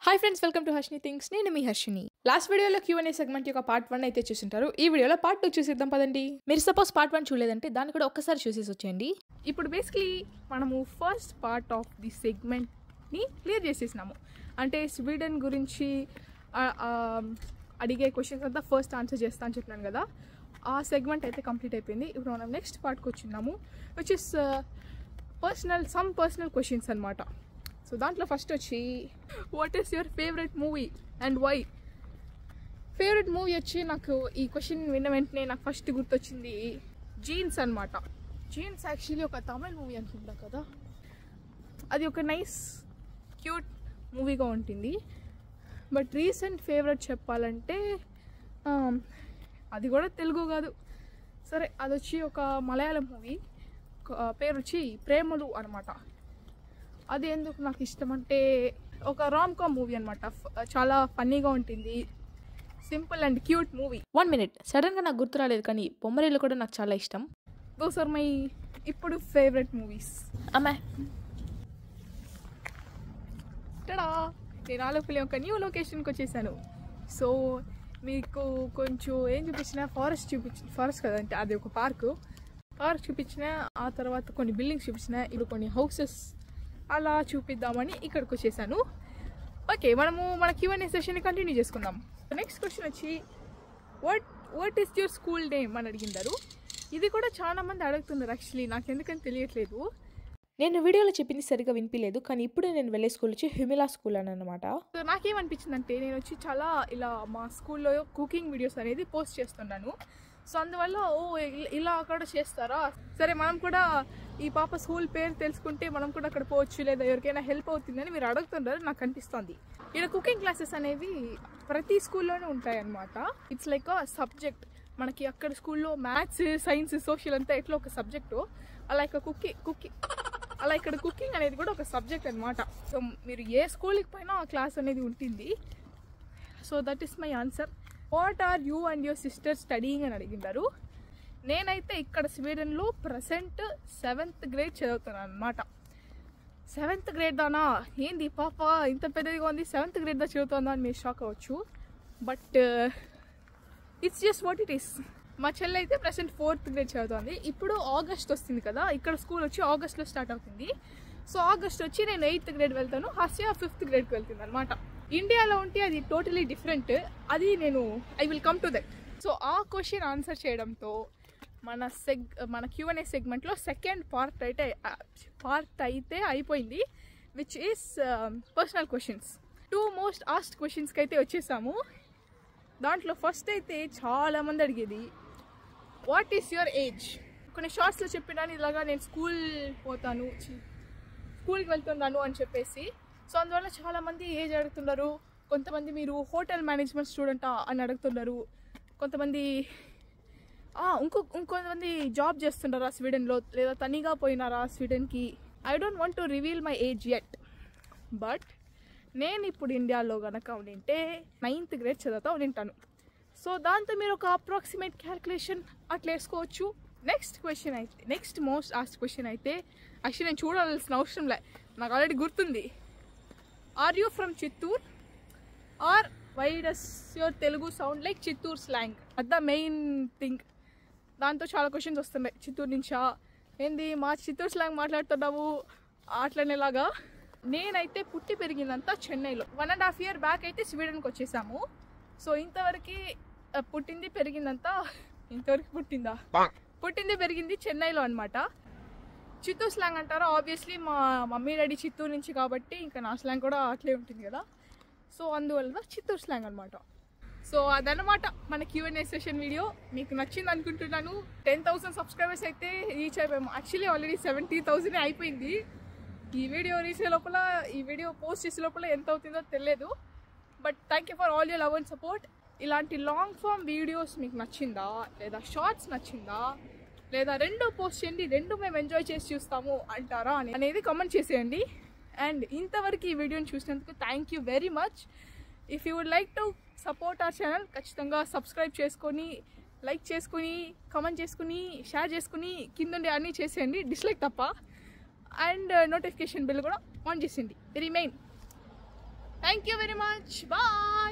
hi friends welcome to Harshini things నేను మీ Harshini last వీడియోలో క్యూఎన్ఏ సెగ్మెంట్ యొక్క పార్ట్ వన్ అయితే చూసింటారు ఈ వీడియోలో పార్ట్ టూ చూసిద్దాం పదండి మీరు సపోజ్ పార్ట్ వన్ చూడలేదంటే దాన్ని కూడా ఒక్కసారి చూసేసి వచ్చేయండి ఇప్పుడు బేసిక్లీ మనము ఫస్ట్ పార్ట్ ఆఫ్ ది సెగ్మెంట్ని క్లియర్ చేసేసినాము అంటే స్వీడన్ గురించి ఆ, ఆ, అడిగే క్వశ్చన్స్ అంతా ఫస్ట్ ఆన్సర్ చేస్తా అని చెప్పినాను కదా ఆ సెగ్మెంట్ అయితే కంప్లీట్ అయిపోయింది ఇప్పుడు మనం నెక్స్ట్ పార్ట్కి వచ్చిన్నాము which is personal some personal questions అనమాట సో దాంట్లో ఫస్ట్ వచ్చి what is your favourite movie and why favourite movie వచ్చి నాకు ఈ క్వశ్చన్ విన్న వెంటనే నాకు ఫస్ట్ గుర్తొచ్చింది జీన్స్ అన్నమాట జీన్స్ యాక్చువల్లీ ఒక తమిళ్ మూవీ అనుకుంటా కదా అది ఒక నైస్ క్యూట్ మూవీగా ఉంటుంది బట్ రీసెంట్ ఫేవరెట్ చెప్పాలంటే ఆమ్, అది కూడా తెలుగు కాదు సరే అది వచ్చి ఒక మలయాళం మూవీ పేరు వచ్చి ప్రేమలు అనమాట అది ఎందుకు నాకు ఇష్టం అంటే ఒక రామ్ కామ్ మూవీ అనమాట చాలా ఫన్నీగా ఉంటుంది simple and cute movie one minute సడన్గా నాకు గుర్తు రాలేదు కానీ బొమ్మరీలు కూడా నాకు చాలా ఇష్టం దోస్ ఆర్ మై ఇప్పుడు ఫేవరెట్ మూవీస్ అమ్మాయి టడా నేను ఆలోపల్లి ఒక న్యూ లొకేషన్కి వచ్చేసాను సో మీకు కొంచెం ఏం చూపించిన ఫారెస్ట్ చూపించిన ఫారెస్ట్ కదంటే అది ఒక పార్క్ పార్క్ చూపించిన ఆ తర్వాత కొన్ని బిల్డింగ్స్ చూపించిన ఇప్పుడు కొన్ని హౌసెస్ అలా చూపిద్దామని ఇక్కడికి వచ్చేసాను ఓకే మనము మన క్యూఎన్ఏ సెషన్ కంటిన్యూ చేసుకుందాం నెక్స్ట్ క్వశ్చన్ వచ్చి what what is your school name అని అడిగిందారు ఇది కూడా చాలా మంది అడుగుతున్నారు యాక్చువల్లీ నాకు ఎందుకని తెలియట్లేదు నేను వీడియోలో చెప్పింది సరిగా వినిపించలేదు కానీ ఇప్పుడే నేను వెళ్ళే స్కూల్ వచ్చి హ్యూమిలా స్కూల్ అని అనమాట సో నాకేమనిపించింది అంటే నేను వచ్చి చాలా ఇలా మా స్కూల్లో కుకింగ్ వీడియోస్ అనేది పోస్ట్ చేస్తున్నాను సో అందువల్ల ఓ ఇ- ఇలా కూడా చేస్తారా సరే మనం కూడా ఈ పాప స్కూల్ పేరు తెలుసుకుంటే మనం కూడా అక్కడ పోవచ్చు లేదా ఎవరికైనా హెల్ప్ అవుతుందని మీరు అడుగుతున్నారు నాకు అనిపిస్తుంది ఇక్కడ కుకింగ్ క్లాసెస్ అనేవి ప్రతి స్కూల్లోనే ఉంటాయి అన్నమాట ఇట్స్ లైక్ అ సబ్జెక్ట్ మనకి అక్కడ స్కూల్లో మ్యాథ్స్ సైన్స్ సోషల్ అంతా ఎట్లా ఒక సబ్జెక్టు అలా ఇక్కడ కుకింగ్ కుకింగ్ అలా ఇక్కడ కుకింగ్ అనేది కూడా ఒక సబ్జెక్ట్ అనమాట సో మీరు ఏ స్కూల్కి పోయినా ఆ క్లాస్ అనేది ఉంటుంది so that is my answer what are you and your sister studying అని అడిగింటారు నేనైతే ఇక్కడ స్వీడన్లో ప్రజెంట్ సెవెంత్ గ్రేడ్ చదువుతున్నాను అనమాట సెవెంత్ గ్రేడ్ దానా ఏంది ఈ పాప ఇంత పెద్దదిగా ఉంది సెవెంత్ గ్రేడ్ దా చదువుతుందా అని మీరు షాక్ అవ్వచ్చు but it's just what it is మా చెల్లి అయితే ప్రజెంట్ ఫోర్త్ గ్రేడ్ చదువుతుంది ఇప్పుడు ఆగస్ట్ వస్తుంది కదా ఇక్కడ స్కూల్ వచ్చి ఆగస్ట్లో స్టార్ట్ అవుతుంది సో ఆగస్ట్ వచ్చి నేను ఎయిత్ గ్రేడ్ వెళ్తాను హస్య ఫిఫ్త్ గ్రేడ్కి వెళ్తుంది అనమాట ఇండియాలో ఉంటే అది టోటలీ డిఫరెంట్ అది నేను I will come to that so ఆ క్వశ్చన్ ఆన్సర్ చేయడంతో మన సెగ్ మన క్యూఎన్ఏ సెగ్మెంట్లో సెకండ్ పార్ట్ అయితే పార్ట్ అయితే అయిపోయింది which is personal questions to most asked క్వశ్చన్స్కి అయితే వచ్చేసాము దాంట్లో ఫస్ట్ అయితే చాలా మంది అడిగేది వాట్ ఈస్ యువర్ ఏజ్ కొన్ని షార్ట్స్లో చెప్పినాను ఇలాగా నేను స్కూల్ పోతాను చి- స్కూల్కి వెళ్తున్నాను అని చెప్పేసి సో అందువల్ల చాలామంది ఏజ్ అడుగుతున్నారు కొంతమంది మీరు హోటల్ మేనేజ్మెంట్ స్టూడెంటా అని అడుగుతున్నారు కొంతమంది "ఆ, ఇంకో ఇంకొంతమంది జాబ్ చేస్తుంటారా స్వీడన్లో లేదా తనిగా పోయినారా స్వీడన్కి I don't want to reveal my age yet but నేను ఇప్పుడు ఇండియాలో గనక ఉండింటే నైన్త్ గ్రేడ్ చదువుతా ఉండింటాను సో దాంతో మీరు ఒక అప్రాక్సిమేట్ క్యాల్కులేషన్ అట్లా వేసుకోవచ్చు నెక్స్ట్ క్వశ్చన్ అయితే నెక్స్ట్ మోస్ట్ ఆస్ట్ క్వశ్చన్ అయితే యాక్చువల్లీ నేను చూడాల్సిన అవసరం లే నాకు ఆల్రెడీ గుర్తుంది are you from Chittoor or why does your Telugu sound like Chittoor slang at the main thing దాంతో చాలా క్వశ్చన్స్ వస్తున్నాయి చిత్తూరు నుంచా ఏంది మా చిత్తూరు స్లాంగ్ మాట్లాడుతున్నావు అట్లనేలాగా నేనైతే పుట్టి పెరిగిందంతా చెన్నైలో one and half year back అయితే స్వీడన్కి వచ్చేసాము సో ఇంతవరకు ఆ, పుట్టింది పెరిగిందంతా ఇంతవరకు పుట్టిందా పుట్టింది పెరిగింది చెన్నైలో అనమాట చిత్తూరు స్లాంగ్ అంటారా ఆబ్వియస్లీ మా మమ్మీ డాడీ చిత్తూరు నుంచి కాబట్టి ఇంకా నా స్లాంగ్ కూడా అట్లే ఉంటుంది కదా సో అందువల్ల చిత్తూరు స్లాంగ్ అనమాట సో అదనమాట మన క్యూఎన్ఏ సెషన్ వీడియో మీకు నచ్చింది అనుకుంటున్నాను టెన్ థౌసండ్ సబ్స్క్రైబర్స్ అయితే రీచ్ అయిపోయాము యాక్చువల్లీ ఆల్రెడీ సెవెంటీ థౌసండ్ అయిపోయింది ఈ వీడియో రీచ్ అయ్యే లోపల ఈ వీడియో పోస్ట్ చేసే లోపల ఎంత అవుతుందో తెలియదు but thank you for all you love and support ఇలాంటి లాంగ్ ఫామ్ వీడియోస్ మీకు నచ్చిందా లేదా షార్ట్స్ నచ్చిందా లేదా రెండు పోస్ట్ చేయండి రెండు మేము ఎంజాయ్ చేసి చూస్తాము అంటారా అని అనేది కామెంట్ చేసేయండి అండ్ ఇంతవరకు ఈ వీడియోని చూసినందుకు thank you very much if you would like to support our channel ఖచ్చితంగా సబ్స్క్రైబ్ చేసుకొని లైక్ చేసుకుని కామెంట్ చేసుకుని షేర్ చేసుకుని కింద అన్నీ చేసేయండి డిస్లైక్ తప్ప అండ్ నోటిఫికేషన్ బిల్ కూడా ఆన్ చేసేయండి very main thank you very much bye